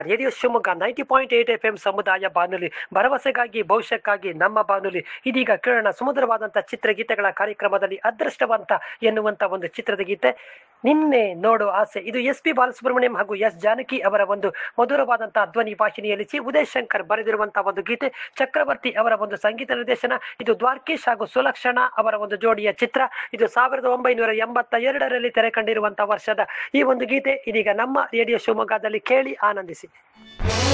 radio Shivamogga ninety point eight F M ಸಮುದಾಯ ಬಾನುಲಿ ಭರವಸೆಗಾಗಿ ಭವಿಷ್ಯಕ್ಕಾಗಿ ನಮ್ಮ ಬಾನುಲಿ ಇದೀಗ ಕೇಳೋಣ ಸುಮಧುರವಾದಂಥ ಚಿತ್ರಗೀತೆಗಳ ಕಾರ್ಯಕ್ರಮದಲ್ಲಿ ಅದೃಷ್ಟವಂತ ಎನ್ನುವಂಥ ಒಂದು ಚಿತ್ರದ ಗೀತೆ ನಿನ್ನೆ ನೋಡು ಆಸೆ ಇದು ಎಸ್ ಪಿ ಬಾಲಸುಬ್ರಹ್ಮಣ್ಯಂ ಹಾಗೂ ಎಸ್ ಜಾನಕಿ ಅವರ ಒಂದು ಮಧುರವಾದಂತಹ ಧ್ವನಿ ವಾಹಿನಿಯಲ್ಲಿ ಸಿ ಉದಯ್ ಶಂಕರ್ ಬರೆದಿರುವಂತಹ ಒಂದು ಗೀತೆ ಚಕ್ರವರ್ತಿ ಅವರ ಒಂದು ಸಂಗೀತ ನಿರ್ದೇಶನ ಇದು ದ್ವಾರ್ಕೀಶ್ ಹಾಗೂ ಸುಲಕ್ಷಣ ಅವರ ಒಂದು ಜೋಡಿಯ ಚಿತ್ರ ಇದು ಸಾವಿರದ ಒಂಬೈನೂರ ಎಂಬತ್ತ ಎರಡರಲ್ಲಿ ತೆರೆ ಕಂಡಿರುವಂತಹ ವರ್ಷದ ಈ ಒಂದು ಗೀತೆ ಇದೀಗ ನಮ್ಮ ರೇಡಿಯೋ ಶಿವಮೊಗ್ಗದಲ್ಲಿ ಕೇಳಿ ಆನಂದಿಸಿ